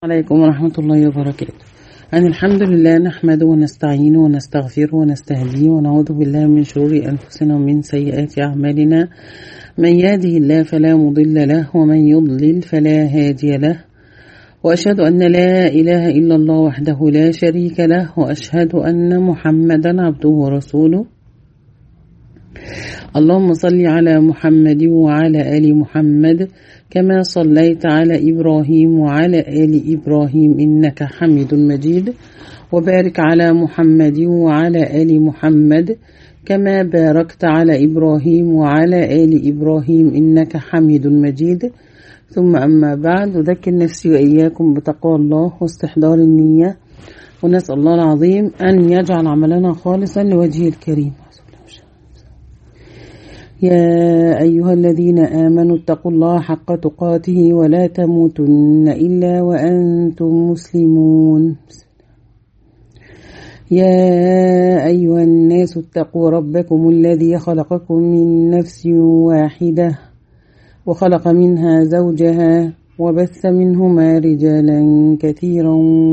عليكم ورحمة الله وبركاته أن الحمد لله نحمده ونستعينه ونستغفره ونستهديه ونعوذ بالله من شرور أنفسنا ومن سيئات أعمالنا من يهده الله فلا مضل له ومن يضلل فلا هادي له وأشهد أن لا إله إلا الله وحده لا شريك له وأشهد أن محمدا عبده ورسوله اللهم صل على محمد وعلى آل محمد كما صليت على إبراهيم وعلى آل إبراهيم إنك حميد مجيد وبارك على محمد وعلى آل محمد كما باركت على إبراهيم وعلى آل إبراهيم إنك حميد مجيد ثم أما بعد أذكر نفسي وإياكم بتقوى الله واستحضار النية ونسأل الله العظيم أن يجعل عملنا خالصا لوجهه الكريم يا أيها الذين آمنوا اتقوا الله حق تقاته ولا تموتن إلا وأنتم مسلمون يا أيها الناس اتقوا ربكم الذي خلقكم من نفس واحدة وخلق منها زوجها وبث منهما رجالا كثيرا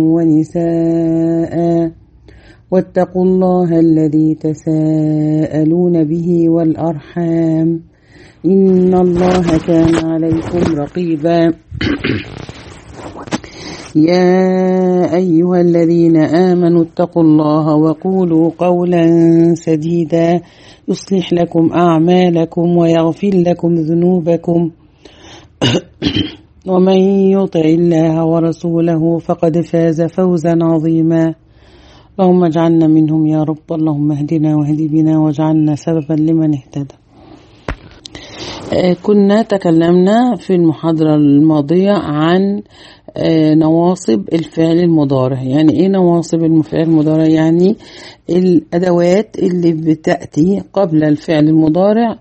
ونساء واتقوا الله الذي تساءلون به والأرحام إن الله كان عليكم رقيبا يا أيها الذين آمنوا اتقوا الله وقولوا قولا سديدا يصلح لكم أعمالكم ويغفر لكم ذنوبكم ومن يطع الله ورسوله فقد فاز فوزا عظيما اللهم اجعلنا منهم يا رب اللهم اهدنا واهد بنا واجعلنا سببا لمن اهتدى كنا تكلمنا في المحاضرة الماضية عن نواصب الفعل المضارع يعني ايه نواصب الفعل المضارع يعني الادوات اللي بتأتي قبل الفعل المضارع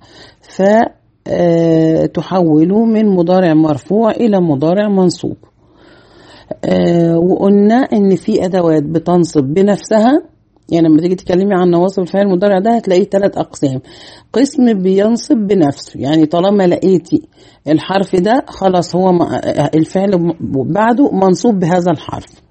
فتحوله من مضارع مرفوع الى مضارع منصوب آه وقلنا ان في ادوات بتنصب بنفسها يعني لما تيجي تتكلمي عن نواصب الفعل المضارع ده هتلاقيه ثلاث اقسام قسم بينصب بنفسه يعني طالما لقيتي الحرف ده خلاص هو الفعل بعده منصوب بهذا الحرف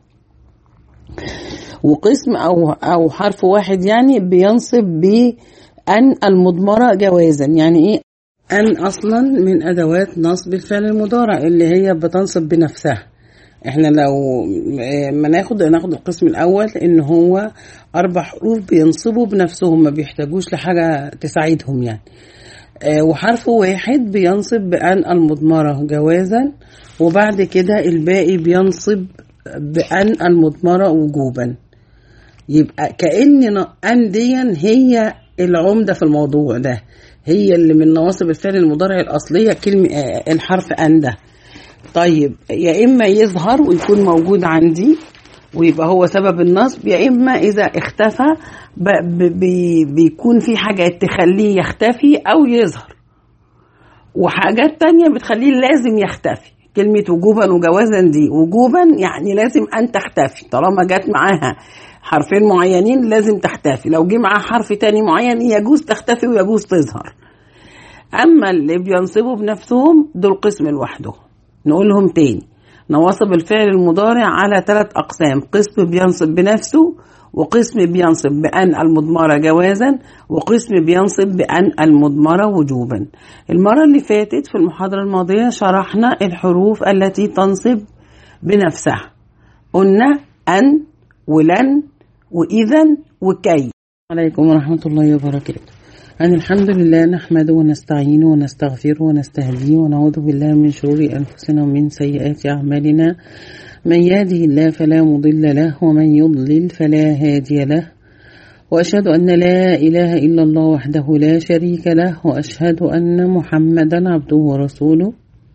وقسم او او حرف واحد يعني بينصب بان المضمره جوازا يعني ايه ان اصلا من ادوات نصب الفعل المضارع اللي هي بتنصب بنفسها احنا لو ما ناخد ناخد القسم الاول ان هو اربع حروف بينصبوا بنفسهم ما بيحتاجوش لحاجه تساعدهم يعني اه وحرف واحد بينصب بان المضمره جوازا وبعد كده الباقي بينصب بان المضمره وجوبا يبقى كان ان ديا هي العمده في الموضوع ده هي اللي من نواصب الفعل المضارع الاصليه كلمه اه الحرف ان ده طيب يا اما يظهر ويكون موجود عندي ويبقى هو سبب النصب يا اما اذا اختفى بي بيكون في حاجات تخليه يختفي او يظهر وحاجات تانية بتخليه لازم يختفي كلمة وجوبا وجوازا دي وجوبا يعني لازم أن تختفي طالما جت معاها حرفين معينين لازم تختفي لو جه معاها حرف تاني معين يجوز تختفي ويجوز تظهر أما اللي بينصبوا بنفسهم دول قسم لوحدهم نقولهم تاني نواصب الفعل المضارع على ثلاث أقسام قسم بينصب بنفسه وقسم بينصب بأن المضمرة جوازا وقسم بينصب بأن المضمرة وجوبا المرة اللي فاتت في المحاضرة الماضية شرحنا الحروف التي تنصب بنفسها قلنا أن ولن وإذا وكي عليكم ورحمة الله وبركاته أن الحمد لله نحمده ونستعينه ونستغفره ونستهديه ونعوذ بالله من شرور أنفسنا ومن سيئات أعمالنا من يهده الله فلا مضل له ومن يضلل فلا هادي له وأشهد أن لا إله إلا الله وحده لا شريك له وأشهد أن محمدا عبده ورسوله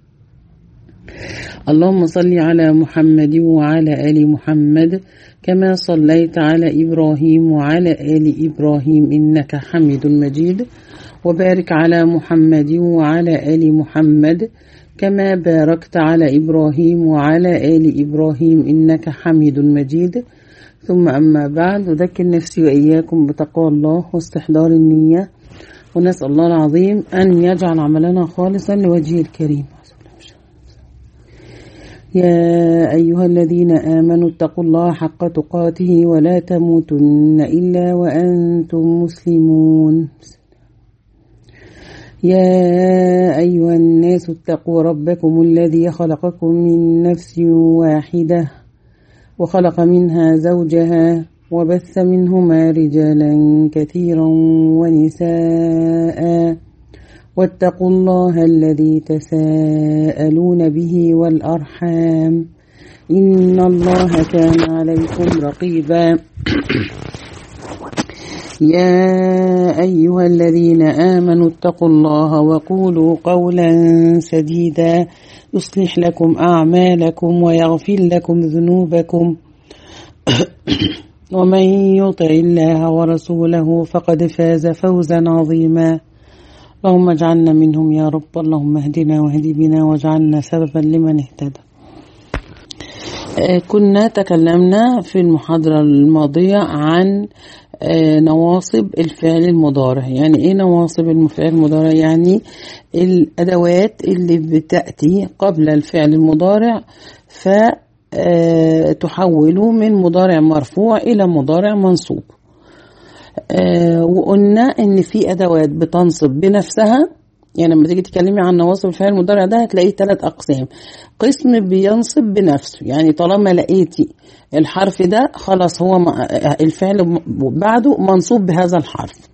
اللهم صل على محمد وعلى آل محمد كما صليت على إبراهيم وعلى آل إبراهيم إنك حميد مجيد وبارك على محمد وعلى آل محمد كما باركت على إبراهيم وعلى آل إبراهيم إنك حميد مجيد ثم أما بعد أذكر نفسي وإياكم بتقوى الله واستحضار النية ونسأل الله العظيم أن يجعل عملنا خالصا لوجهه الكريم يا أيها الذين آمنوا اتقوا الله حق تقاته ولا تموتن إلا وأنتم مسلمون يا أيها الناس اتقوا ربكم الذي خلقكم من نفس واحدة وخلق منها زوجها وبث منهما رجالا كثيرا ونساء واتقوا الله الذي تساءلون به والأرحام إن الله كان عليكم رقيبا يا أيها الذين آمنوا اتقوا الله وقولوا قولا سديدا يصلح لكم أعمالكم ويغفر لكم ذنوبكم ومن يطع الله ورسوله فقد فاز فوزا عظيما اللهم اجعلنا منهم يا رب اللهم اهدنا واهد بنا واجعلنا سببا لمن اهتدى كنا تكلمنا في المحاضرة الماضية عن نواصب الفعل المضارع يعني ايه نواصب الفعل المضارع يعني الادوات اللي بتأتي قبل الفعل المضارع فتحوله من مضارع مرفوع الى مضارع منصوب وقلنا ان في ادوات بتنصب بنفسها يعني لما تيجي تتكلمي عن نواصب الفعل المضارع ده هتلاقيه ثلاث اقسام قسم بينصب بنفسه يعني طالما لقيتي الحرف ده خلاص هو الفعل بعده منصوب بهذا الحرف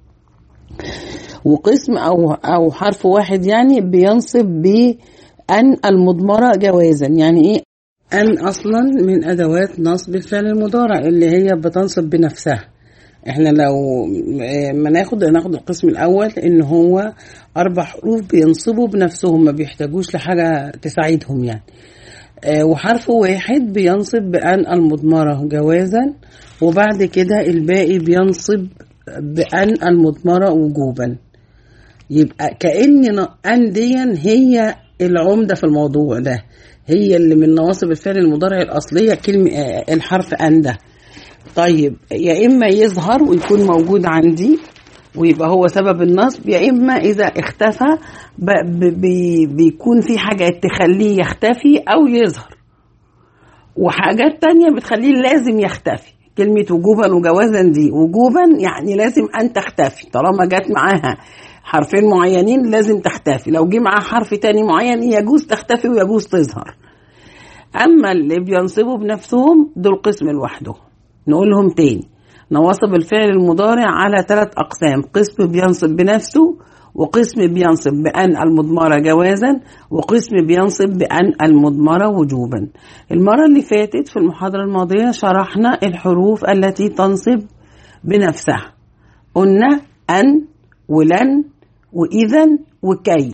وقسم او او حرف واحد يعني بينصب بان المضمره جوازا يعني ايه ان اصلا من ادوات نصب الفعل المضارع اللي هي بتنصب بنفسها احنا لو ما ناخد ناخد القسم الاول ان هو اربع حروف بينصبوا بنفسهم ما بيحتاجوش لحاجه تساعدهم يعني اه وحرف واحد بينصب بان المضمره جوازا وبعد كده الباقي بينصب بان المضمره وجوبا يبقى كان ان ديا هي العمده في الموضوع ده هي اللي من نواصب الفعل المضارع الاصليه كلمه اه الحرف ان ده طيب يا اما يظهر ويكون موجود عندي ويبقى هو سبب النصب يا اما اذا اختفى بي بيكون في حاجه تخليه يختفي او يظهر وحاجات تانية بتخليه لازم يختفي كلمة وجوبا وجوازا دي وجوبا يعني لازم أن تختفي طالما جت معاها حرفين معينين لازم تختفي لو جه معاها حرف تاني معين يجوز تختفي ويجوز تظهر أما اللي بينصبوا بنفسهم دول قسم لوحدهم نقولهم تاني نواصب الفعل المضارع على ثلاث أقسام قسم بينصب بنفسه وقسم بينصب بأن المضمرة جوازا وقسم بينصب بأن المضمرة وجوبا المرة اللي فاتت في المحاضرة الماضية شرحنا الحروف التي تنصب بنفسها قلنا أن ولن وإذا وكي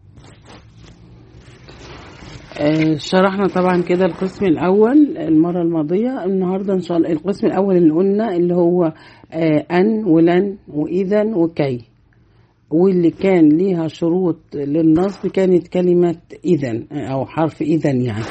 شرحنا طبعا كده القسم الاول المره الماضيه النهارده ان شاء الله القسم الاول اللي قلنا اللي هو ان ولن واذا وكي واللي كان ليها شروط للنصب كانت كلمه اذا او حرف اذا يعني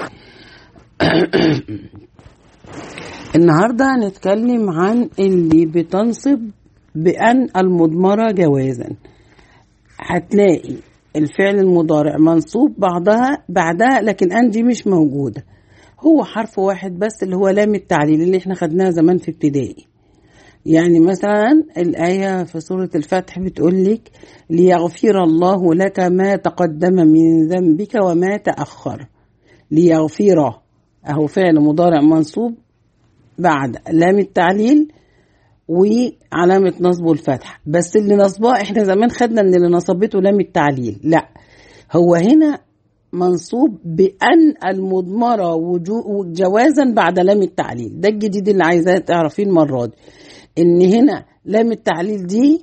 النهارده هنتكلم عن اللي بتنصب بان المضمره جوازا هتلاقي الفعل المضارع منصوب بعضها بعدها لكن ان دي مش موجوده هو حرف واحد بس اللي هو لام التعليل اللي احنا خدناها زمان في ابتدائي يعني مثلا الآية في سورة الفتح بتقول لك ليغفر الله لك ما تقدم من ذنبك وما تأخر ليغفر أهو فعل مضارع منصوب بعد لام التعليل وعلامة نصبه الفتح بس اللي نصباه احنا زمان خدنا ان اللي نصبته لام التعليل لا هو هنا منصوب بأن المضمرة وجوازا بعد لام التعليل ده الجديد اللي عايزاه تعرفيه المرة دي ان هنا لام التعليل دي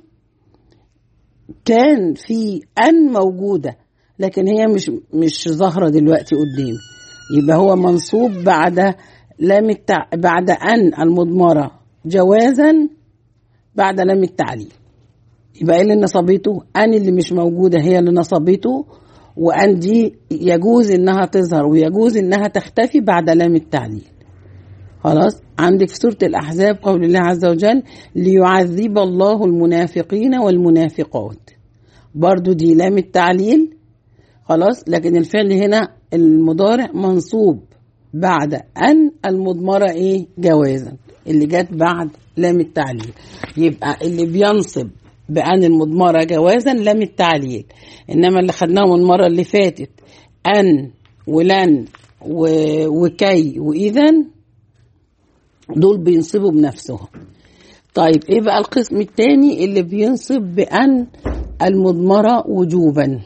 كان في أن موجودة لكن هي مش مش ظاهرة دلوقتي قدامي يبقى هو منصوب بعد لام التع... بعد أن المضمرة جوازا بعد لام التعليل يبقى ايه اللي نصبته ان اللي مش موجوده هي اللي نصبته وان دي يجوز انها تظهر ويجوز انها تختفي بعد لام التعليل خلاص عندك في سوره الاحزاب قول الله عز وجل ليعذب الله المنافقين والمنافقات برضو دي لام التعليل خلاص لكن الفعل هنا المضارع منصوب بعد أن المضمرة إيه جوازا اللي جت بعد لام التعليل يبقى اللي بينصب بأن المضمرة جوازا لام التعليل إنما اللي خدناهم المرة اللي فاتت أن ولن و- وكي وإذا دول بينصبوا بنفسهم طيب ايه بقى القسم الثاني اللي بينصب بأن المضمرة وجوبا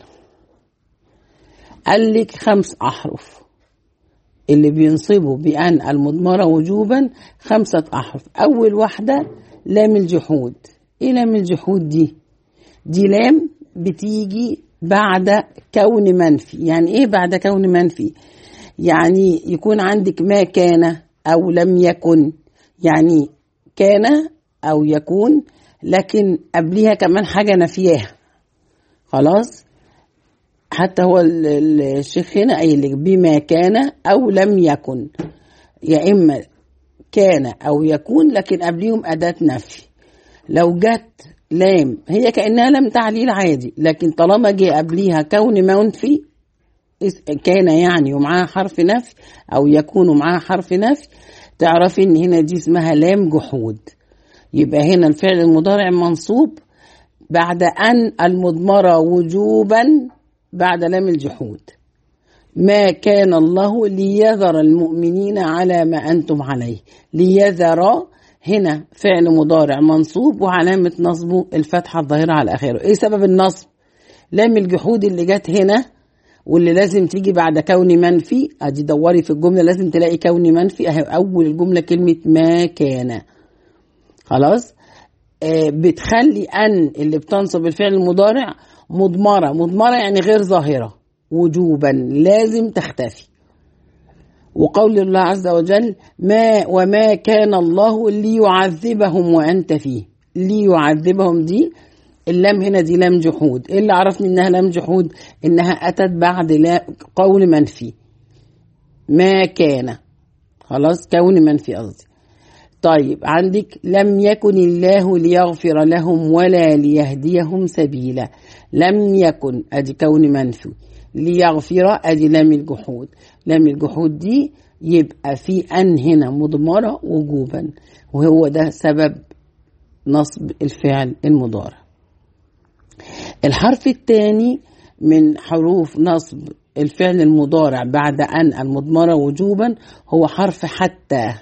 قال لك خمس أحرف اللي بينصبوا بأن المضمرة وجوبا خمسة أحرف أول واحدة لام الجحود إيه لام الجحود دي؟ دي لام بتيجي بعد كون منفي يعني إيه بعد كون منفي؟ يعني يكون عندك ما كان أو لم يكن يعني كان أو يكون لكن قبليها كمان حاجة نفياها خلاص حتى هو ال- ال- الشيخ هنا قايل لك بما كان او لم يكن يا اما كان او يكون لكن قبليهم اداه نفي لو جت لام هي كانها لم تعليل عادي لكن طالما جه قبليها كون منفي اس- كان يعني ومعاها حرف نفي او يكون معاها حرف نفي تعرفي ان هنا دي اسمها لام جحود يبقى هنا الفعل المضارع منصوب بعد أن المضمرة وجوبا بعد لام الجحود ما كان الله ليذر المؤمنين على ما أنتم عليه ليذر هنا فعل مضارع منصوب وعلامة نصبه الفتحة الظاهرة على آخره إيه سبب النصب لام الجحود اللي جت هنا واللي لازم تيجي بعد كون منفي ادي دوري في الجمله لازم تلاقي كون منفي اهي اول الجمله كلمه ما كان خلاص آه، بتخلي ان اللي بتنصب الفعل المضارع مضمره مضمره يعني غير ظاهره وجوبا لازم تختفي وقول الله عز وجل ما وما كان الله ليعذبهم وانت فيه ليعذبهم دي اللام هنا دي لام جحود ايه اللي عرفني انها لام جحود انها اتت بعد لا قول منفي ما كان خلاص كون منفي قصدي طيب عندك لم يكن الله ليغفر لهم ولا ليهديهم سبيلا لم يكن ادي كون منفي ليغفر ادي لام الجحود لام الجحود دي يبقى في ان هنا مضمره وجوبا وهو ده سبب نصب الفعل المضارع الحرف الثاني من حروف نصب الفعل المضارع بعد أن المضمرة وجوبا هو حرف حتى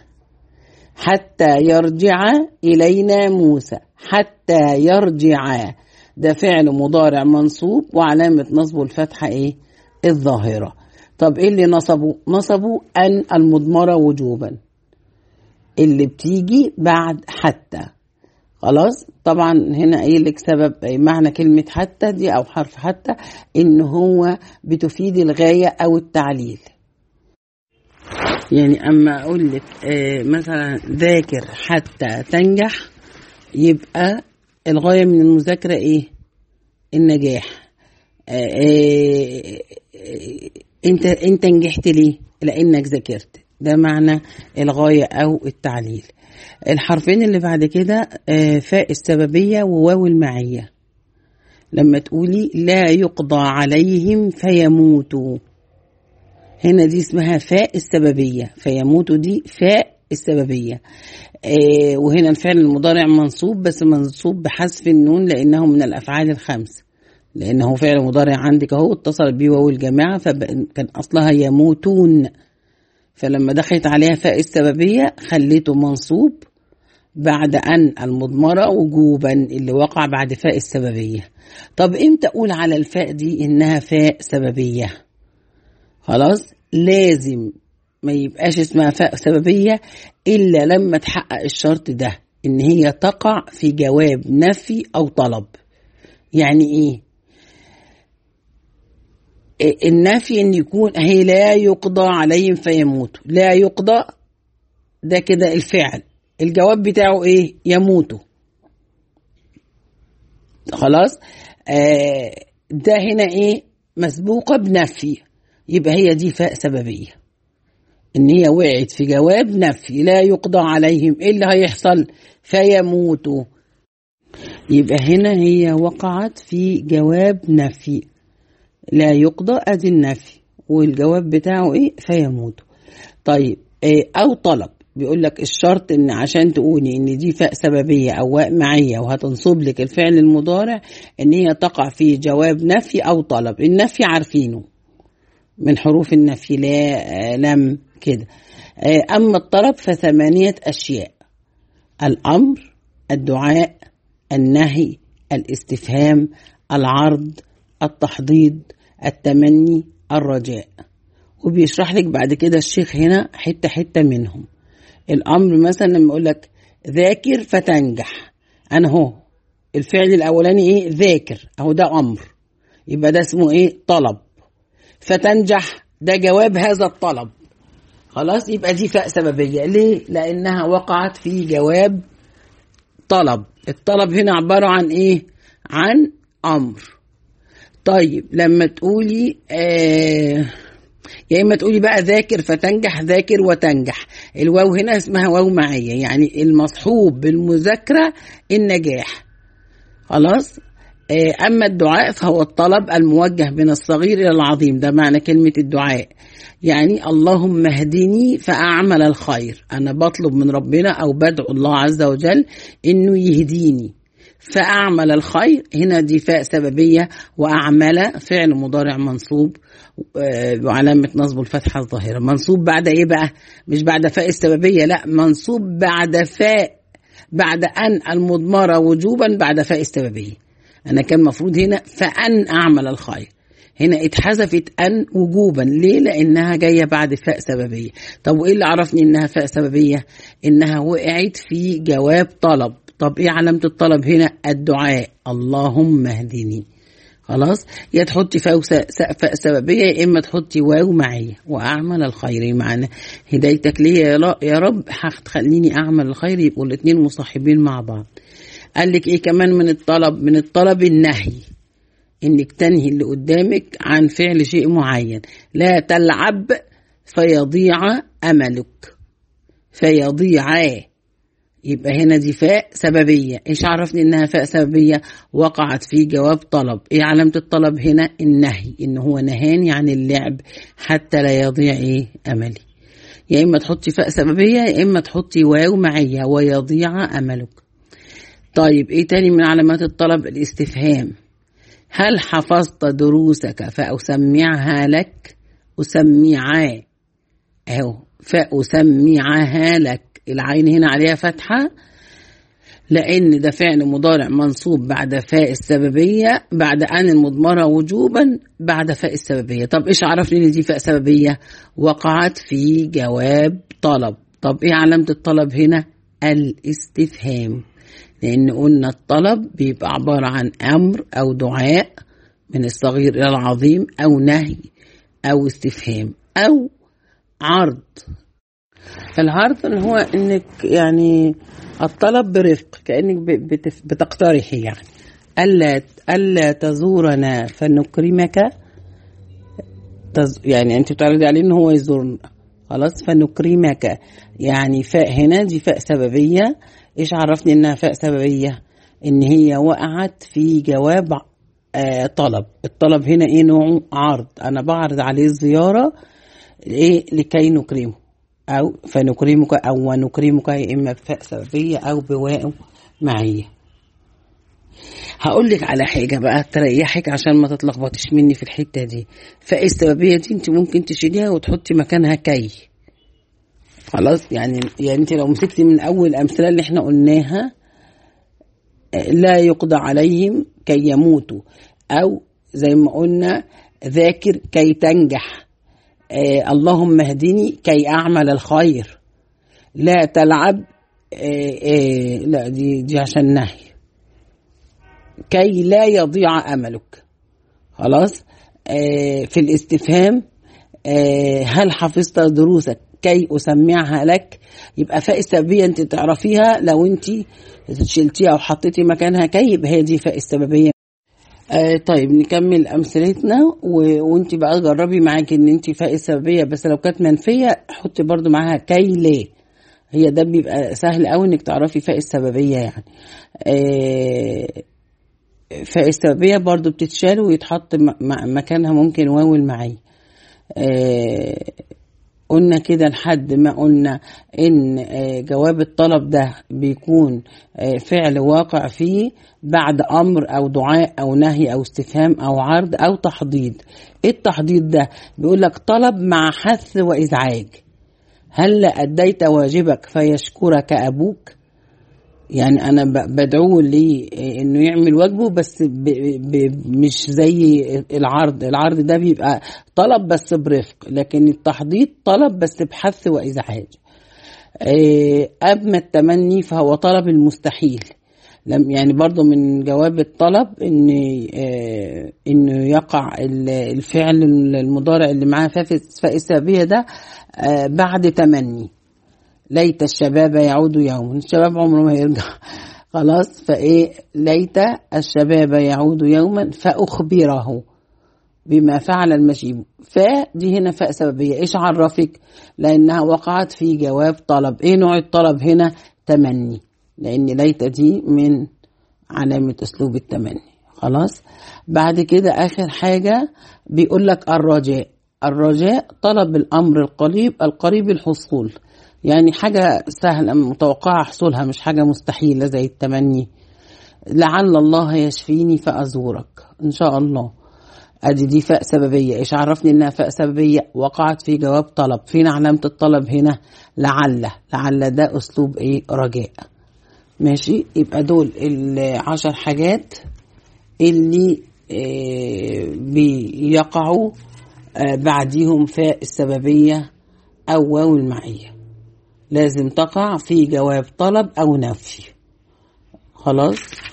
حتى يرجع إلينا موسى حتى يرجع ده فعل مضارع منصوب وعلامة نصبه الفتحة إيه الظاهرة طب إيه اللي نصبوا نصبوا أن المضمرة وجوبا اللي بتيجي بعد حتى خلاص طبعا هنا قايل لك سبب معنى كلمة حتى دي أو حرف حتى إن هو بتفيد الغاية أو التعليل يعني أما أقول لك آه، مثلا ذاكر حتى تنجح يبقى الغاية من المذاكرة إيه؟ النجاح آه، آه، آه، أنت أنت نجحت ليه؟ لأنك ذاكرت ده معنى الغاية أو التعليل الحرفين اللي بعد كده آه، فاء السببية وواو المعية لما تقولي لا يقضى عليهم فيموتوا هنا دي اسمها فاء السببية فيموتوا دي فاء السببية آه وهنا الفعل المضارع منصوب بس منصوب بحذف النون لأنه من الأفعال الخمس لأنه فعل مضارع عندك أهو اتصل بيه واو الجماعة فكان أصلها يموتون فلما دخلت عليها فاء السببية خليته منصوب بعد أن المضمرة وجوبا اللي وقع بعد فاء السببية طب امتى أقول على الفاء دي إنها فاء سببية خلاص لازم ما يبقاش اسمها فاء سببية إلا لما تحقق الشرط ده إن هي تقع في جواب نفي أو طلب يعني إيه إيه النفي ان يكون هي لا يقضى عليهم فيموتوا لا يقضى ده كده الفعل الجواب بتاعه ايه يموتوا خلاص آه ده هنا ايه مسبوقه بنفي يبقى هي دي فاء سببيه ان هي وقعت في جواب نفي لا يقضى عليهم ايه اللي هيحصل فيموتوا يبقى هنا هي وقعت في جواب نفي لا يقضى ادي النفي والجواب بتاعه ايه فيموتوا طيب إيه او طلب بيقول لك الشرط ان عشان تقولي ان دي فاء سببيه او واء معيه وهتنصب لك الفعل المضارع ان هي تقع في جواب نفي او طلب النفي عارفينه من حروف النفي لا لم كده اما الطلب فثمانيه اشياء الامر الدعاء النهي الاستفهام العرض التحضيض التمني الرجاء وبيشرح لك بعد كده الشيخ هنا حته حته منهم الامر مثلا لما يقول لك ذاكر فتنجح انا هو الفعل الاولاني ايه ذاكر اهو ده امر يبقى ده اسمه ايه طلب فتنجح ده جواب هذا الطلب خلاص يبقى دي فاء سببيه ليه لانها وقعت في جواب طلب الطلب هنا عباره عن ايه عن امر طيب لما تقولي آه يا اما تقولي بقى ذاكر فتنجح ذاكر وتنجح الواو هنا اسمها واو معيه يعني المصحوب بالمذاكره النجاح خلاص اما الدعاء فهو الطلب الموجه من الصغير الى العظيم ده معنى كلمه الدعاء يعني اللهم اهدني فاعمل الخير انا بطلب من ربنا او بدعو الله عز وجل انه يهديني فأعمل الخير هنا دي فاء سببية وأعمل فعل مضارع منصوب وعلامة نصب الفتحة الظاهرة منصوب بعد إيه بقى مش بعد فاء السببية لا منصوب بعد فاء بعد أن المضمرة وجوبا بعد فاء السببية أنا كان مفروض هنا فأن أعمل الخير هنا اتحذفت أن وجوبا ليه لأنها جاية بعد فاء سببية طب وإيه اللي عرفني إنها فاء سببية إنها وقعت في جواب طلب طب ايه علامة الطلب هنا الدعاء اللهم اهدني خلاص يا تحطي فاء فاء سببية يا اما تحطي واو معية واعمل الخير معنا هدايتك ليه يا رب هتخليني اعمل الخير يبقوا الاثنين مصاحبين مع بعض قال لك ايه كمان من الطلب من الطلب النهي انك تنهي اللي قدامك عن فعل شيء معين لا تلعب فيضيع املك فيضيع يبقى هنا دي فاء سببية ايش عرفني انها فاء سببية وقعت في جواب طلب ايه علامة الطلب هنا النهي ان هو نهاني عن اللعب حتى لا يضيع ايه املي يا اما تحطي فاء سببية يا اما تحطي واو معية ويضيع املك طيب ايه تاني من علامات الطلب الاستفهام هل حفظت دروسك فأسمعها لك أسمعها أهو فأسمعها لك العين هنا عليها فتحة لأن ده فعل مضارع منصوب بعد فاء السببية بعد أن المضمرة وجوبا بعد فاء السببية طب إيش عرفني إن دي فاء سببية وقعت في جواب طلب طب إيه علامة الطلب هنا الاستفهام لأن قلنا الطلب بيبقى عبارة عن أمر أو دعاء من الصغير إلى العظيم أو نهي أو استفهام أو عرض العرض اللي هو انك يعني الطلب برفق كانك بتقترحي يعني الا الا تزورنا فنكرمك تز يعني انت بتعرضي عليه ان هو يزورنا خلاص فنكرمك يعني فاء هنا دي فاء سببيه ايش عرفني انها فاء سببيه ان هي وقعت في جواب آه طلب الطلب هنا ايه نوعه عرض انا بعرض عليه الزياره ايه لكي نكرمه أو فنكرمك أو ونكرمك يا إما بفاء سببية أو بواء معية هقول لك على حاجة بقى تريحك عشان ما تتلخبطيش مني في الحتة دي فاء السببية دي انت ممكن تشيليها وتحطي مكانها كي خلاص يعني يعني انت لو مسكتي من اول الامثله اللي احنا قلناها لا يقضى عليهم كي يموتوا او زي ما قلنا ذاكر كي تنجح آه اللهم اهدني كي اعمل الخير لا تلعب آه آه لا دي دي عشان نهي كي لا يضيع املك خلاص آه في الاستفهام آه هل حفظت دروسك كي اسمعها لك يبقى فاء السببيه انت تعرفيها لو انت شلتيها او حطيتي مكانها كي يبقى هي دي فاء السببيه آه طيب نكمل امثلتنا و... وانت بقى جربي معاكي ان انت فاء السببيه بس لو كانت منفيه حطي برضو معاها كي ليه هي ده بيبقى سهل قوي انك تعرفي فاء السببيه يعني آه فاء السببيه برضو بتتشال ويتحط م... مكانها ممكن واو المعيه آه قلنا كده لحد ما قلنا ان آه جواب الطلب ده بيكون آه فعل واقع فيه بعد امر او دعاء او نهي او استفهام او عرض او تحضيض ايه التحضيض ده بيقول لك طلب مع حث وازعاج هل اديت واجبك فيشكرك ابوك يعني انا بدعوه ليه انه يعمل واجبه بس ب ب مش زي العرض العرض ده بيبقى طلب بس برفق لكن التحضيض طلب بس بحث وازعاج اما التمني فهو طلب المستحيل لم يعني برضو من جواب الطلب ان انه يقع الفعل المضارع اللي معاه فاء السببيه ده بعد تمني ليت الشباب يعود يوما الشباب عمره ما يرجع خلاص فايه ليت الشباب يعود يوما فاخبره بما فعل المجيب فدي هنا فاء سببيه ايش عرفك لانها وقعت في جواب طلب ايه نوع الطلب هنا تمني لان ليت دي من علامه اسلوب التمني خلاص بعد كده اخر حاجه بيقول لك الرجاء الرجاء طلب الامر القريب القريب الحصول يعني حاجة سهلة متوقعة حصولها مش حاجة مستحيلة زي التمني لعل الله يشفيني فأزورك إن شاء الله أدي دي فاء سببية إيش عرفني إنها فاء سببية وقعت في جواب طلب فين علامة الطلب هنا لعل لعل ده أسلوب إيه رجاء ماشي يبقى دول العشر حاجات اللي إيه بيقعوا آه بعديهم فاء السببية أو واو المعية لازم تقع في جواب طلب أو نفي خلاص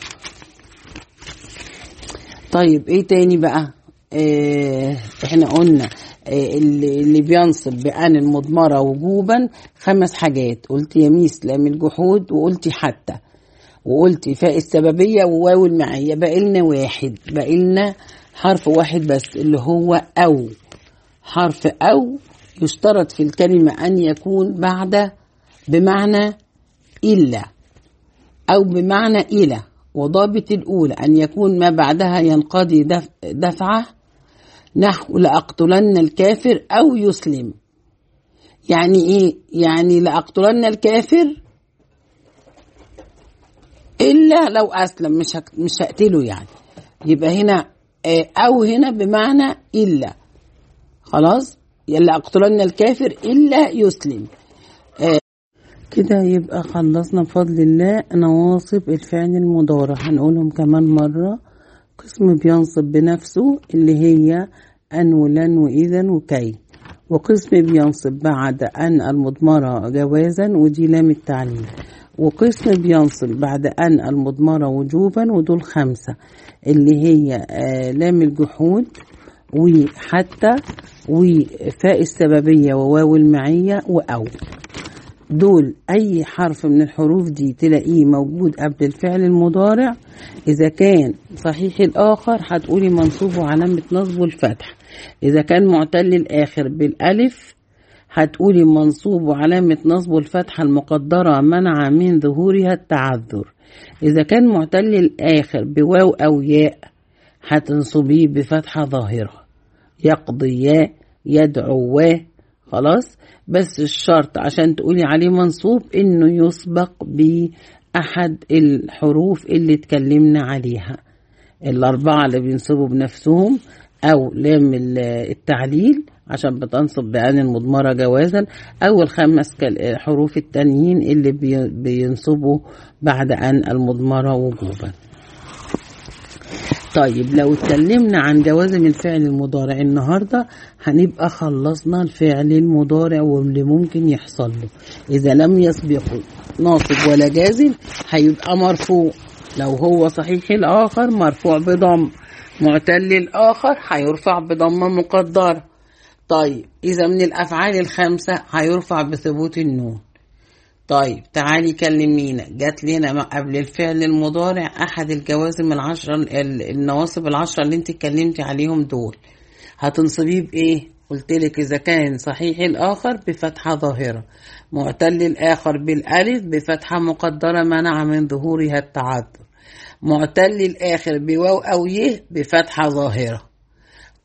طيب ايه تاني بقى اه احنا قلنا اه اللي, اللي بينصب بأن المضمرة وجوبا خمس حاجات قلت يميس لام الجحود وقلت حتى وقلت فاء السببية وواو المعية بقى لنا واحد بقى لنا حرف واحد بس اللي هو أو حرف أو يشترط في الكلمة أن يكون بعد بمعنى إلا أو بمعنى إلى وضابط الأولى أن يكون ما بعدها ينقضي دف دفعة نحو لأقتلن الكافر أو يسلم يعني إيه؟ يعني لأقتلن الكافر إلا لو أسلم مش مش هقتله يعني يبقى هنا أو هنا بمعنى إلا خلاص يلا أقتلن الكافر إلا يسلم كده يبقى خلصنا بفضل الله نواصب الفعل المضارع هنقولهم كمان مرة قسم بينصب بنفسه اللي هي أن ولن وإذا وكي وقسم بينصب بعد أن المضمرة جوازا ودي لام التعليل وقسم بينصب بعد أن المضمرة وجوبا ودول خمسة اللي هي لام الجحود وحتى وفاء السببية وواو المعية وأو دول أي حرف من الحروف دي تلاقيه موجود قبل الفعل المضارع إذا كان صحيح الآخر هتقولي منصوب وعلامة نصبه الفتح إذا كان معتل الآخر بالألف هتقولي منصوب وعلامة نصبه الفتحة المقدرة منع من ظهورها التعذر إذا كان معتل الآخر بواو أو ياء هتنصبيه بفتحة ظاهرة يقضي يدعو خلاص بس الشرط عشان تقولي عليه منصوب انه يسبق باحد الحروف اللي اتكلمنا عليها الاربعه اللي بينصبوا بنفسهم او لام التعليل عشان بتنصب بأن المضمرة جوازا أو الخمس حروف التانيين اللي بينصبوا بعد أن المضمرة وجوبا طيب لو اتكلمنا عن جوازم الفعل المضارع النهاردة هنبقى خلصنا الفعل المضارع واللي ممكن يحصل له إذا لم يسبقه ناصب ولا جازم هيبقى مرفوع لو هو صحيح الآخر مرفوع بضم معتل الآخر هيرفع بضمة مقدرة طيب إذا من الأفعال الخمسة هيرفع بثبوت النون طيب تعالي كلمينا جات لنا قبل الفعل المضارع احد الجوازم العشرة النواصب العشرة اللي انت اتكلمتي عليهم دول هتنصبيه بايه قلت لك اذا كان صحيح الاخر بفتحة ظاهرة معتل الاخر بالالف بفتحة مقدرة منع من ظهورها التعذر معتل الاخر بواو او يه بفتحة ظاهرة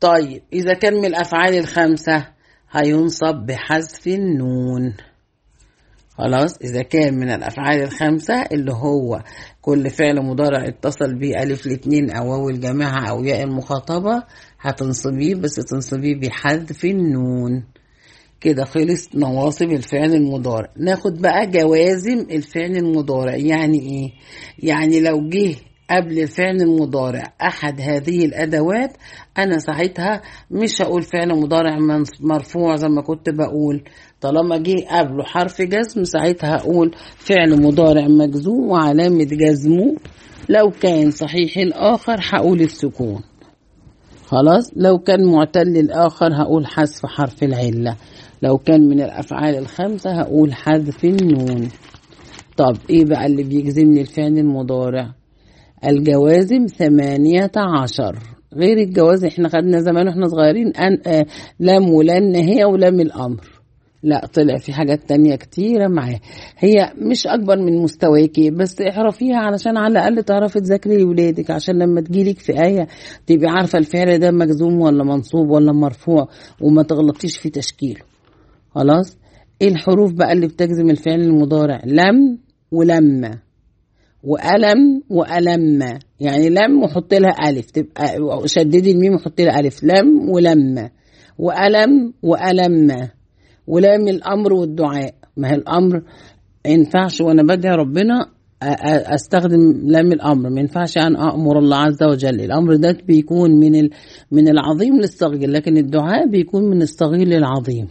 طيب إذا كان من الأفعال الخمسة هينصب بحذف النون خلاص إذا كان من الأفعال الخمسة اللي هو كل فعل مضارع اتصل به ألف الاتنين أو واو الجماعة أو ياء المخاطبة هتنصبيه بس تنصبيه بحذف النون كده خلص نواصب الفعل المضارع ناخد بقى جوازم الفعل المضارع يعني ايه يعني لو جه قبل الفعل المضارع احد هذه الادوات انا ساعتها مش هقول فعل مضارع مرفوع زي ما كنت بقول طالما جه قبله حرف جزم ساعتها هقول فعل مضارع مجزوم وعلامة جزمه لو كان صحيح الآخر هقول السكون خلاص لو كان معتل الآخر هقول حذف حرف العلة لو كان من الأفعال الخمسة هقول حذف النون طب إيه بقى اللي بيجزمني الفعل المضارع الجوازم ثمانية عشر غير الجواز احنا خدنا زمان واحنا صغيرين أن آه لام ولام هي ولام الأمر لا طلع في حاجات تانية كتيرة معاه هي مش أكبر من مستواكي بس اعرفيها علشان على الأقل تعرفي تذاكري لولادك عشان لما تجيلك في آية تبقي عارفة الفعل ده مجزوم ولا منصوب ولا مرفوع وما تغلطيش في تشكيله خلاص ايه الحروف بقى اللي بتجزم الفعل المضارع لم ولما وألم وألم يعني لم وحط لها ألف تبقى شددي الميم وحط لها ألف لم ولما وألم وألم ولام الأمر والدعاء ما هي الأمر ما ينفعش وأنا بدعي ربنا استخدم لام الامر ما ينفعش ان امر الله عز وجل الامر ده بيكون من من العظيم للصغير لكن الدعاء بيكون من الصغير للعظيم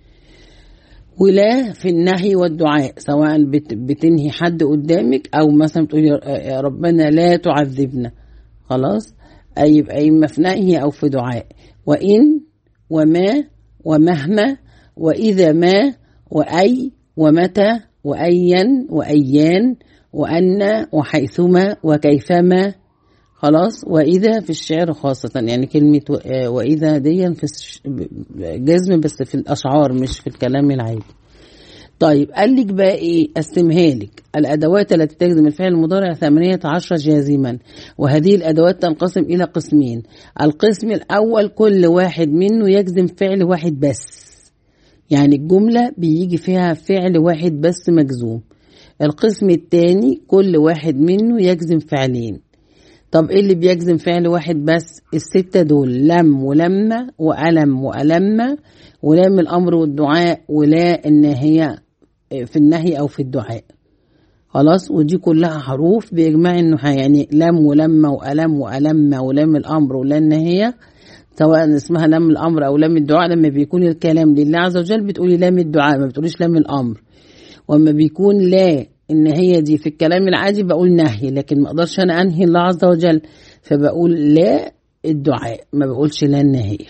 ولا في النهي والدعاء سواء بتنهي حد قدامك او مثلا بتقولي يا ربنا لا تعذبنا خلاص اي يبقى اما في نهي او في دعاء وان وما ومهما واذا ما واي ومتى وايا وايان وان وحيثما وكيفما خلاص واذا في الشعر خاصه يعني كلمه واذا دي في جزم بس في الاشعار مش في الكلام العادي طيب قال لك بقى ايه قسمها لك الادوات التي تجزم الفعل المضارع ثمانية عشر جازما وهذه الادوات تنقسم الى قسمين القسم الاول كل واحد منه يجزم فعل واحد بس يعني الجملة بيجي فيها فعل واحد بس مجزوم القسم الثاني كل واحد منه يجزم فعلين طب ايه اللي بيجزم فعل واحد بس الستة دول لم ولما وألم وألم ولام الأمر والدعاء ولا إن هي في النهي أو في الدعاء خلاص ودي كلها حروف بإجماع النحاة يعني لم ولما وألم وألم ولام الأمر ولا النهية سواء اسمها لام الأمر أو لام الدعاء لما بيكون الكلام لله عز وجل بتقولي لام الدعاء ما بتقوليش لام الأمر وما بيكون لا ان هي دي في الكلام العادي بقول نهي لكن ما اقدرش انا انهي الله عز وجل فبقول لا الدعاء ما بقولش لا النهي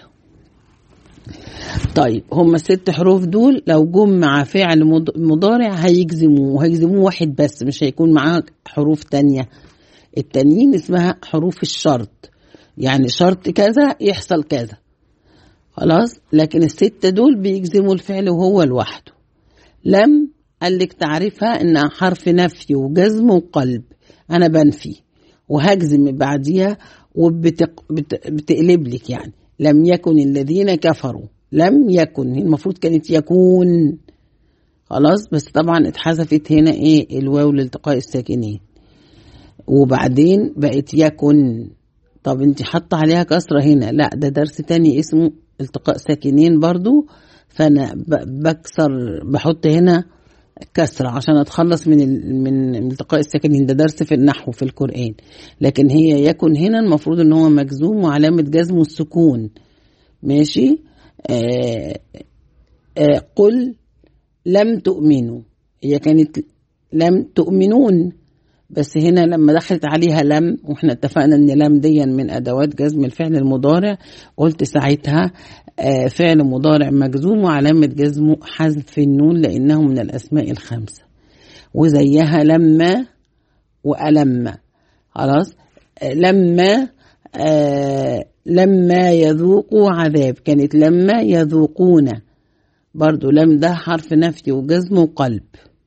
طيب هما الست حروف دول لو جم مع فعل مضارع هيجزموه هيجزموه واحد بس مش هيكون معاه حروف تانية التانيين اسمها حروف الشرط يعني شرط كذا يحصل كذا خلاص لكن الستة دول بيجزموا الفعل وهو لوحده لم قال لك تعرفها انها حرف نفي وجزم وقلب انا بنفي وهجزم بعديها وبتقلب لك يعني لم يكن الذين كفروا لم يكن المفروض كانت يكون خلاص بس طبعا اتحذفت هنا ايه الواو لالتقاء الساكنين وبعدين بقت يكن طب انت حاطه عليها كسره هنا لا ده درس تاني اسمه التقاء ساكنين برضو فانا بكسر بحط هنا كسرة عشان اتخلص من من التقاء الساكنين ده درس في النحو في القرآن لكن هي يكن هنا المفروض ان هو مجزوم وعلامة جزمه السكون ماشي آه آه قل لم تؤمنوا هي كانت لم تؤمنون بس هنا لما دخلت عليها لم واحنا اتفقنا ان لم دي من ادوات جزم الفعل المضارع قلت ساعتها آه فعل مضارع مجزوم وعلامة جزمه حذف النون لأنه من الأسماء الخمسة وزيها لما وألم خلاص آه لما آه لما يذوقوا عذاب كانت لما يذوقون برضو لم ده حرف نفي وجزم وقلب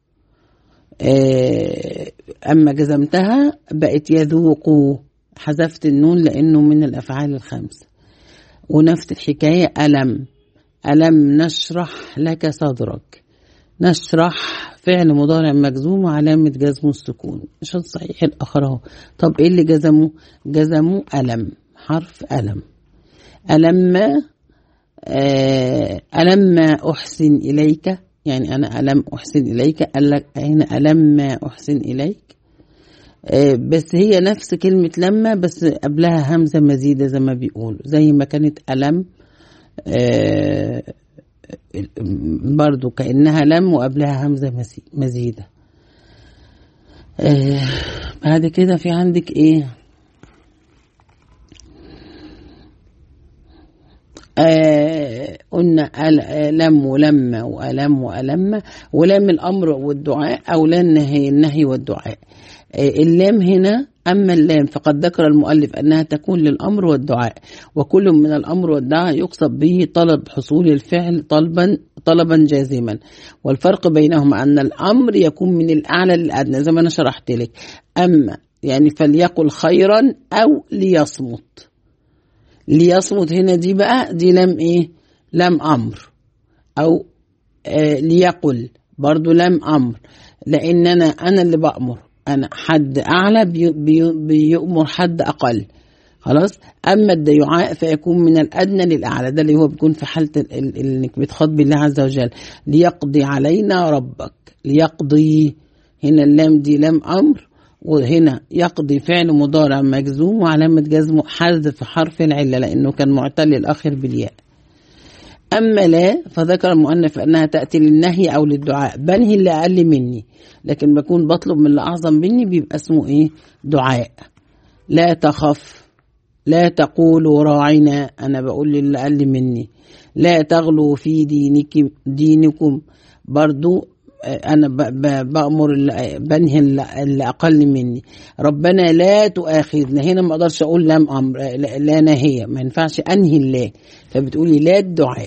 أما جزمتها بقت يذوقوا حذفت النون لأنه من الأفعال الخمسة ونفس الحكاية ألم ألم نشرح لك صدرك نشرح فعل مضارع مجزوم وعلامة جزمه السكون مش الصحيح الآخر أهو طب إيه اللي جزمه؟ جزمه ألم حرف ألم ألم آه ألم أحسن إليك يعني أنا ألم أحسن إليك قال لك هنا ألم أحسن إليك آه بس هي نفس كلمة لما بس قبلها همزة مزيدة زي ما بيقولوا زي ما كانت ألم آه برضو كأنها لم وقبلها همزة مزيدة آه بعد كده في عندك ايه آه قلنا لم ولما وألم وألم ولام الأمر والدعاء أو لا النهي النهي والدعاء آه اللام هنا أما اللام فقد ذكر المؤلف أنها تكون للأمر والدعاء وكل من الأمر والدعاء يقصد به طلب حصول الفعل طلبا طلبا جازما والفرق بينهما أن الأمر يكون من الأعلى للأدنى زي ما أنا شرحت لك أما يعني فليقل خيرا أو ليصمت ليصمت هنا دي بقى دي لم إيه لم أمر أو آه ليقل برضو لم أمر لأن أنا أنا اللي بأمر أنا حد أعلى بي بي بيأمر حد أقل خلاص أما الدعاء فيكون من الأدنى للأعلى ده اللي هو بيكون في حالة إنك بتخاطب الله عز وجل ليقضي علينا ربك ليقضي هنا اللام دي لام أمر وهنا يقضي فعل مضارع مجزوم وعلامة جزمه حذف حرف العلة لأنه كان معتل الآخر بالياء أما لا فذكر المؤنث أنها تأتي للنهي أو للدعاء بنهي اللي أقل مني لكن بكون بطلب من اللي أعظم مني بيبقى اسمه إيه دعاء لا تخف لا تقولوا راعنا أنا بقول للي أقل مني لا تغلوا في دينك دينكم برضو أنا بأمر بنهي اللي أقل مني ربنا لا تؤاخذنا هنا ما أقدرش أقول لم أمر لا نهية ما ينفعش أنهي الله فبتقولي لا الدعاء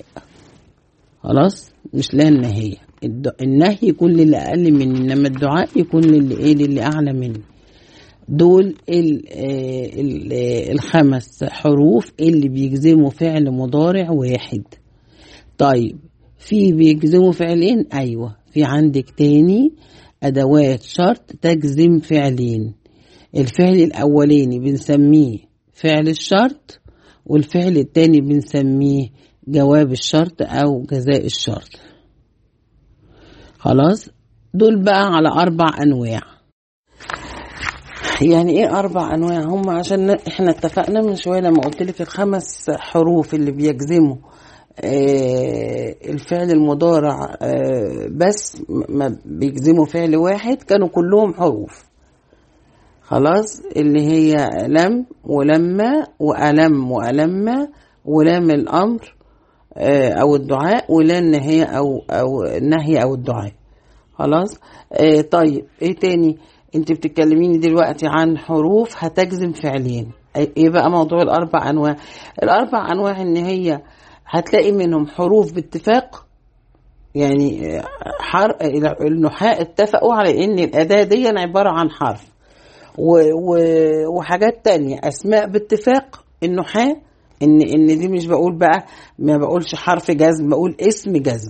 خلاص مش لا النهية النهي يكون للي أقل مني إنما الدعاء يكون للي إيه للي أعلى مني دول ال ال الخمس حروف اللي بيجزموا فعل مضارع واحد طيب في بيجزموا فعلين أيوة في عندك تاني أدوات شرط تجزم فعلين الفعل الأولاني بنسميه فعل الشرط والفعل التاني بنسميه جواب الشرط أو جزاء الشرط خلاص دول بقى على أربع أنواع يعني ايه اربع انواع هم عشان احنا اتفقنا من شويه لما قلت لك الخمس حروف اللي بيجزموا آه الفعل المضارع آه بس ما بيجزموا فعل واحد كانوا كلهم حروف خلاص اللي هي لم ولما وألم وألم ولام الأمر آه أو الدعاء ولا النهي أو أو النهي أو الدعاء خلاص طيب ايه تاني انت بتتكلميني دلوقتي عن حروف هتجزم فعلين ايه بقى موضوع الاربع انواع الاربع انواع ان هي هتلاقي منهم حروف باتفاق يعني حر... النحاة اتفقوا على ان الاداة دي عبارة عن حرف و... و... وحاجات تانية اسماء باتفاق النحاة ان ان دي مش بقول بقى ما بقولش حرف جزم بقول اسم جزم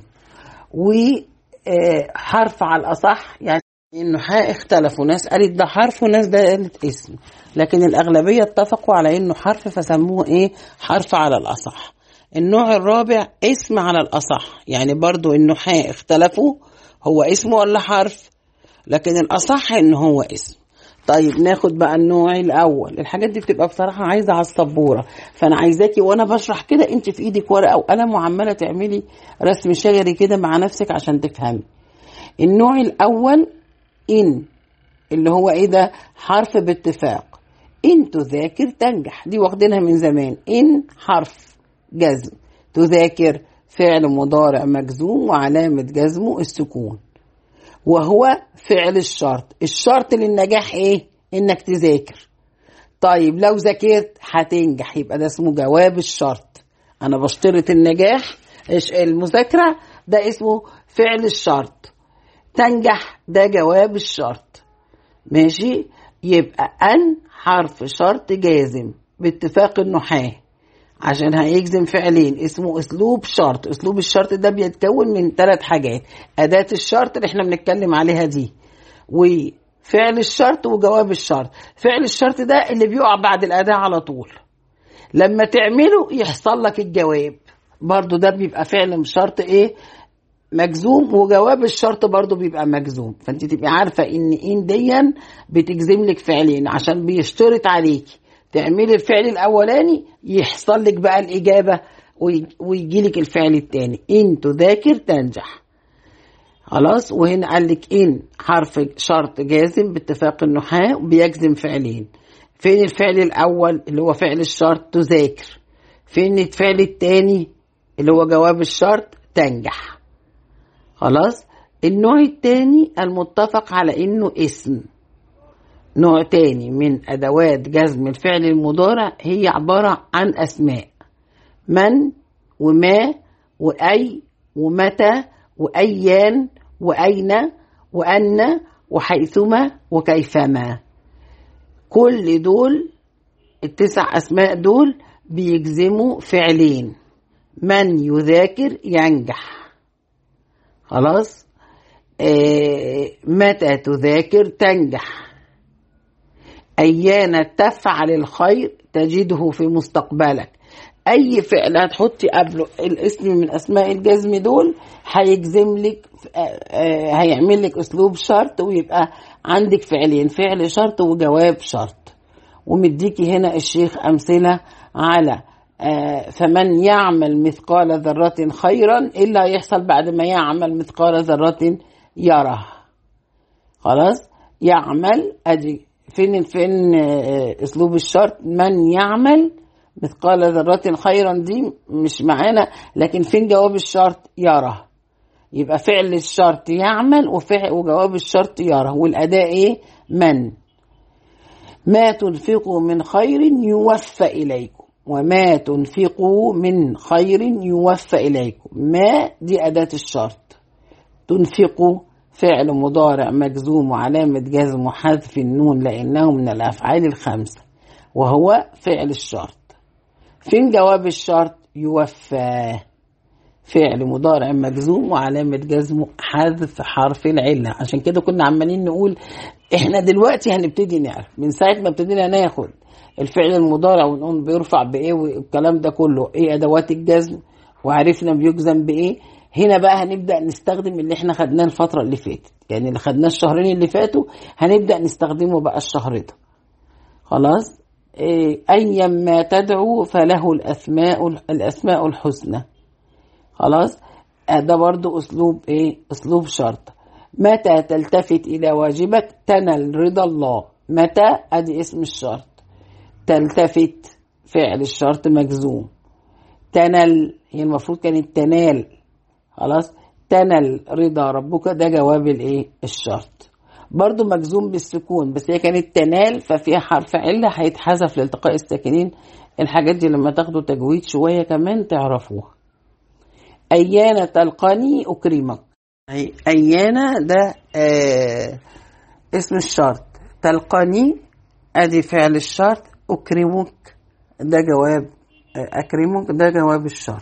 وحرف على الاصح يعني النحاة اختلفوا ناس قالت ده حرف وناس ده قالت اسم لكن الأغلبية اتفقوا على إنه حرف فسموه إيه حرف على الأصح النوع الرابع اسم على الأصح يعني برضو النحاة اختلفوا هو اسم ولا حرف لكن الأصح إن هو اسم طيب ناخد بقى النوع الأول الحاجات دي بتبقى بصراحة عايزة على السبورة فأنا عايزاكي وأنا بشرح كده أنت في إيدك ورقة وقلم وعمالة تعملي رسم شجري كده مع نفسك عشان تفهمي النوع الأول إن اللي هو إيه ده حرف باتفاق إن تذاكر تنجح دي واخدينها من زمان إن حرف جزم تذاكر فعل مضارع مجزوم وعلامة جزمه السكون وهو فعل الشرط الشرط للنجاح إيه إنك تذاكر طيب لو ذاكرت هتنجح يبقى ده اسمه جواب الشرط أنا بشترط النجاح المذاكرة ده اسمه فعل الشرط تنجح ده جواب الشرط ماشي يبقى أن حرف شرط جازم باتفاق النحاة عشان هيجزم فعلين اسمه اسلوب شرط اسلوب الشرط ده بيتكون من ثلاث حاجات اداه الشرط اللي احنا بنتكلم عليها دي وفعل الشرط وجواب الشرط فعل الشرط ده اللي بيقع بعد الاداه على طول لما تعمله يحصل لك الجواب برضو ده بيبقى فعل شرط ايه مجزوم وجواب الشرط برضو بيبقى مجزوم فانت تبقي عارفه ان ان ديا بتجزم لك فعلين عشان بيشترط عليكي تعملي الفعل الاولاني يحصل لك بقى الاجابه ويجي لك الفعل الثاني ان تذاكر تنجح خلاص وهنا قال لك ان حرف شرط جازم باتفاق النحاة بيجزم فعلين فين الفعل الاول اللي هو فعل الشرط تذاكر فين الفعل الثاني اللي هو جواب الشرط تنجح خلاص النوع الثاني المتفق على انه اسم نوع تاني من ادوات جزم الفعل المضارع هي عبارة عن اسماء من وما واي ومتى وايان واين وان وحيثما وكيفما كل دول التسع اسماء دول بيجزموا فعلين من يذاكر ينجح خلاص آه متى تذاكر تنجح أيان تفعل الخير تجده في مستقبلك أي فعل هتحطي قبله الاسم من أسماء الجزم دول هيجزم لك هيعمل لك أسلوب شرط ويبقى عندك فعلين فعل شرط وجواب شرط ومديكي هنا الشيخ أمثلة على فمن يعمل مثقال ذرة خيرا إلا يحصل بعد ما يعمل مثقال ذرة يره خلاص يعمل أدي فين فين اسلوب الشرط من يعمل مثقال ذرة خيرا دي مش معانا لكن فين جواب الشرط يرى يبقى فعل الشرط يعمل وفعل وجواب الشرط يرى والأداء إيه من ما تنفقوا من خير يوفى إليكم وما تنفقوا من خير يوفى إليكم ما دي أداة الشرط تنفقوا فعل مضارع مجزوم وعلامة جزم حذف النون لأنه من الأفعال الخمسة وهو فعل الشرط فين جواب الشرط يوفى فعل مضارع مجزوم وعلامة جزمه حذف حرف العلة عشان كده كنا عمالين نقول احنا دلوقتي هنبتدي نعرف من ساعة ما ابتدينا ناخد الفعل المضارع ونقول بيرفع بايه والكلام ده كله ايه ادوات الجزم وعرفنا بيجزم بايه هنا بقى هنبدا نستخدم اللي احنا خدناه الفتره اللي فاتت يعني اللي خدناه الشهرين اللي فاتوا هنبدا نستخدمه بقى الشهر ده خلاص إيه ايا ما تدعو فله الاسماء الاسماء الحسنى خلاص ده برضو اسلوب ايه اسلوب شرط متى تلتفت الى واجبك تنل رضا الله متى ادي اسم الشرط تلتفت فعل الشرط مجزوم تنل هي المفروض كانت تنال خلاص تنل رضا ربك ده جواب الايه الشرط برضو مجزوم بالسكون بس هي كانت تنال ففيها حرف علة هيتحذف لالتقاء الساكنين الحاجات دي لما تاخدوا تجويد شوية كمان تعرفوها أيانا تلقاني أكرمك أيانا ده آه اسم الشرط تلقاني أدي فعل الشرط أكرمك ده جواب أكرمك ده جواب الشرط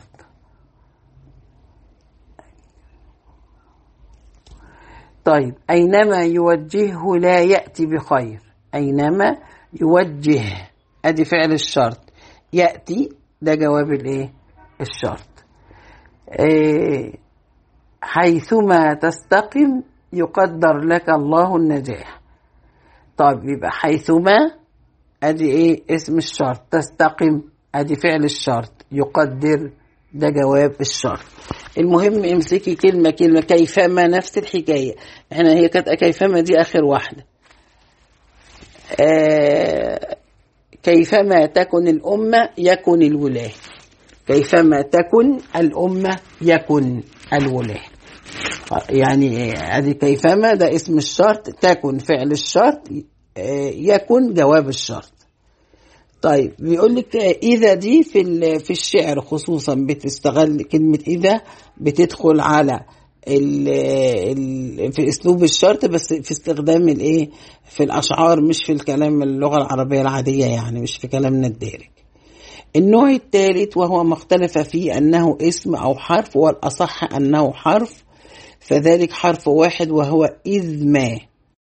طيب أينما يوجهه لا يأتي بخير أينما يوجه أدي فعل الشرط يأتي ده جواب الإيه الشرط إيه حيثما تستقم يقدر لك الله النجاح طيب يبقى حيثما ادي ايه اسم الشرط تستقم ادي فعل الشرط يقدر ده جواب الشرط المهم امسكي كلمه كلمه كيفما نفس الحكايه احنا هي كانت كيفما دي اخر واحده آه كيفما تكن الامه يكن الولاه كيفما تكن الامه يكن الولاه يعني ادي كيفما ده اسم الشرط تكن فعل الشرط يكن جواب الشرط طيب بيقول لك اذا دي في في الشعر خصوصا بتستغل كلمه اذا بتدخل على ال ال في اسلوب الشرط بس في استخدام الايه في الاشعار مش في الكلام اللغه العربيه العاديه يعني مش في كلامنا الدارج النوع الثالث وهو ما اختلف فيه أنه اسم أو حرف والأصح أنه حرف فذلك حرف واحد وهو إذ ما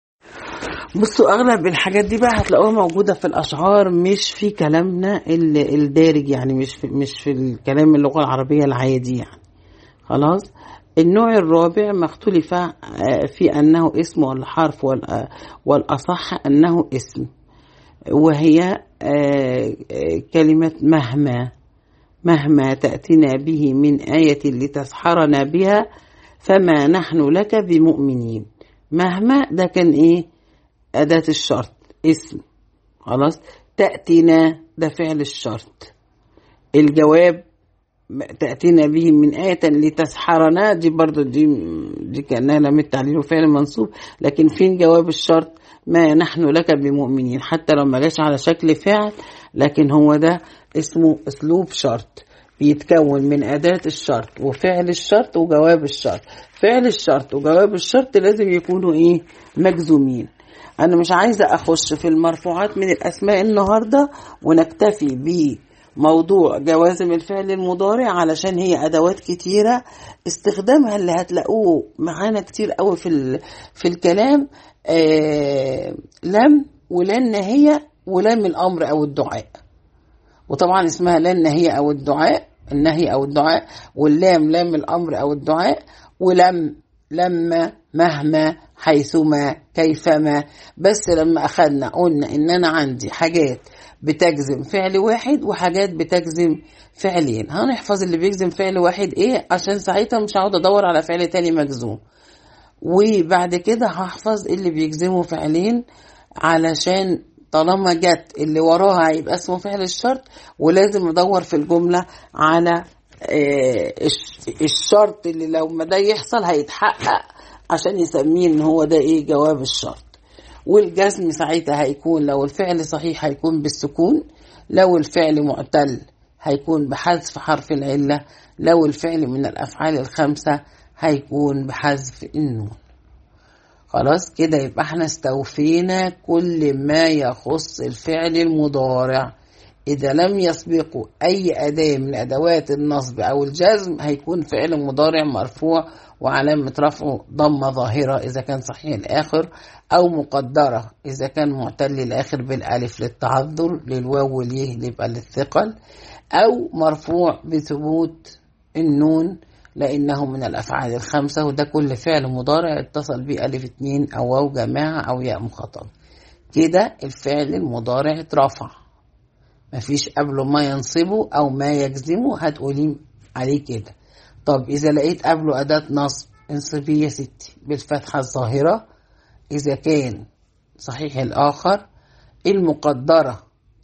بصوا أغلب الحاجات دي بقى هتلاقوها موجودة في الأشعار مش في كلامنا ال- الدارج يعني مش في مش في الكلام اللغة العربية العادي يعني خلاص النوع الرابع ما اختلف آه، في أنه اسم ولا حرف وال- والأصح أنه اسم وهي آه، آه، كلمة مهما مهما تأتنا به من آية لتسحرنا بها فما نحن لك بمؤمنين مهما ده كان ايه أداة الشرط اسم خلاص تأتينا ده فعل الشرط الجواب تأتينا به من آية لتسحرنا دي برضو دي دي كأنها لم التعليل وفعل منصوب لكن فين جواب الشرط ما نحن لك بمؤمنين حتى لو ما جاش على شكل فعل لكن هو ده اسمه اسلوب شرط بيتكون من أداة الشرط وفعل الشرط وجواب الشرط فعل الشرط وجواب الشرط لازم يكونوا ايه مجزومين انا مش عايزة اخش في المرفوعات من الاسماء النهاردة ونكتفي بموضوع جوازم الفعل المضارع علشان هي ادوات كتيرة استخدامها اللي هتلاقوه معانا كتير قوي في ال- في الكلام آه لم ولن هي ولام الامر او الدعاء وطبعا اسمها لا النهي او الدعاء النهي او الدعاء واللام لام الامر او الدعاء ولم لما مهما حيثما كيفما بس لما اخدنا قلنا ان انا عندي حاجات بتجزم فعل واحد وحاجات بتجزم فعلين هنحفظ اللي بيجزم فعل واحد ايه عشان ساعتها مش هقعد ادور على فعل تاني مجزوم وبعد كده هحفظ اللي بيجزموا فعلين علشان طالما جت اللي وراها هيبقى اسمه فعل الشرط ولازم ادور في الجملة على آه، الش- الشرط اللي لو ما ده يحصل هيتحقق عشان يسميه ان هو ده ايه جواب الشرط والجزم ساعتها هيكون لو الفعل صحيح هيكون بالسكون لو الفعل معتل هيكون بحذف حرف العلة لو الفعل من الأفعال الخمسة هيكون بحذف النون خلاص كده يبقى احنا استوفينا كل ما يخص الفعل المضارع إذا لم يسبقه أي أداة من أدوات النصب أو الجزم هيكون فعل مضارع مرفوع وعلامة رفعه ضمة ظاهرة إذا كان صحيح الآخر أو مقدرة إذا كان معتل الآخر بالألف للتعذر للواو واليه اللي يبقى للثقل أو مرفوع بثبوت النون لأنه من الأفعال الخمسة وده كل فعل مضارع اتصل به ألف اتنين أو واو جماعة أو ياء مخاطب كده الفعل المضارع اترفع مفيش قبله ما ينصبه أو ما يجزمه هتقولي عليه كده طب إذا لقيت قبله أداة نصب انصبيه يا ستي بالفتحة الظاهرة إذا كان صحيح الآخر المقدرة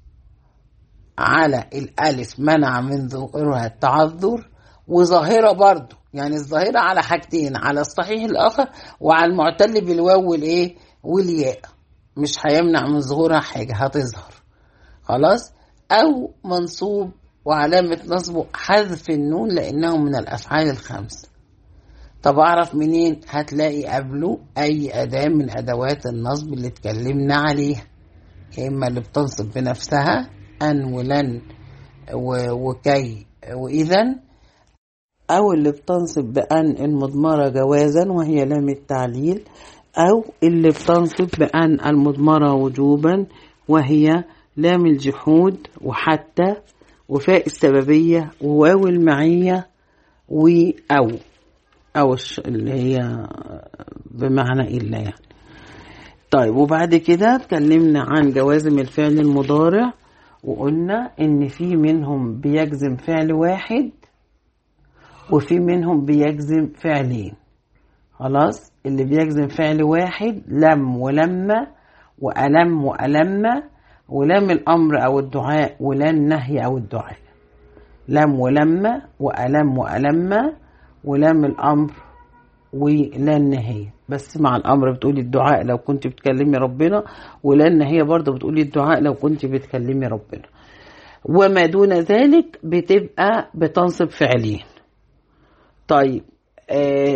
على الألف منع من ظهورها التعذر وظاهرة برضو يعني الظاهرة على حاجتين على الصحيح الآخر وعلى المعتل بالواو والإيه والياء مش هيمنع من ظهورها حاجة هتظهر خلاص أو منصوب وعلامة نصبه حذف النون لأنه من الأفعال الخمسة طب أعرف منين هتلاقي قبله أي أداة من أدوات النصب اللي اتكلمنا عليها يا إما اللي بتنصب بنفسها أن ولن و- وكي وإذا أو اللي بتنصب بأن المضمرة جوازا وهي لام التعليل أو اللي بتنصب بأن المضمرة وجوبا وهي لام الجحود وحتى وفاء السببية وواو المعية وأو أو الش- اللي هي بمعنى إلا يعني طيب وبعد كده اتكلمنا عن جوازم الفعل المضارع وقلنا ان في منهم بيجزم فعل واحد وفي منهم بيجزم فعلين خلاص اللي بيجزم فعل واحد لم ولما وألم وألم ولام الأمر أو الدعاء ولا النهي أو الدعاء لم ولما وألم وألم ولام الأمر ولا النهاية بس مع الأمر بتقولي الدعاء لو كنت بتكلمي ربنا ولا النهاية برضه بتقولي الدعاء لو كنت بتكلمي ربنا وما دون ذلك بتبقى بتنصب فعلين طيب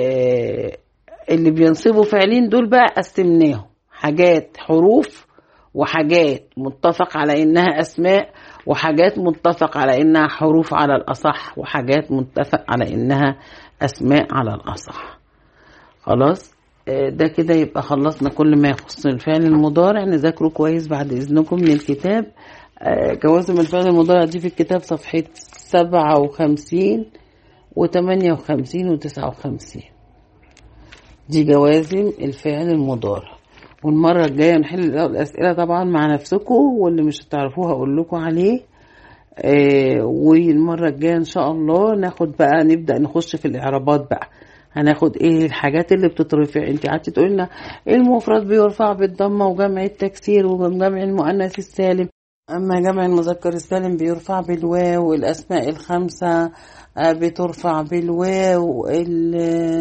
آه اللي بينصبوا فعلين دول بقى قسمناهم حاجات حروف وحاجات متفق على انها اسماء وحاجات متفق على انها حروف على الاصح وحاجات متفق على انها اسماء على الاصح خلاص آه، ده كده يبقى خلصنا كل ما يخص الفعل المضارع نذاكره كويس بعد اذنكم من الكتاب آه، جوازم الفعل المضارع دي في الكتاب صفحة سبعة وخمسين وتمانية وخمسين وتسعة وخمسين دي جوازم الفعل المضارع والمرة الجاية نحل الأسئلة طبعا مع نفسكم واللي مش هتعرفوها أقول لكم عليه آه والمرة الجاية إن شاء الله ناخد بقى نبدأ نخش في الإعرابات بقى هناخد ايه الحاجات اللي بتترفع انت قعدتي تقول لنا المفرد بيرفع بالضمه وجمع التكسير وجمع المؤنث السالم اما جمع المذكر السالم بيرفع بالواو الاسماء الخمسه آه، بترفع بالواو ال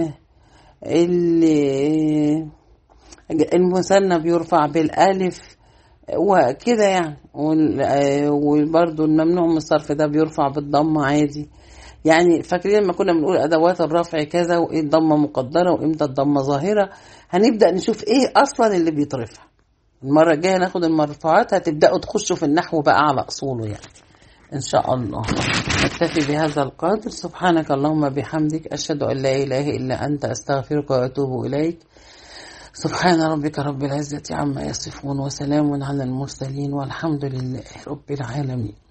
ال المثنى بيرفع بالالف وكده يعني وال- آه، وبرضه الممنوع من الصرف ده بيرفع بالضمه عادي يعني فاكرين لما كنا بنقول ادوات الرفع كذا وايه الضمه مقدره وامتى الضمه ظاهره هنبدا نشوف ايه اصلا اللي بيترفع المره الجايه ناخد المرفوعات هتبداوا تخشوا في النحو بقى على اصوله يعني ان شاء الله نكتفي بهذا القدر سبحانك اللهم بحمدك اشهد ان لا اله الا انت استغفرك واتوب اليك سبحان ربك رب العزه عما يصفون وسلام على المرسلين والحمد لله رب العالمين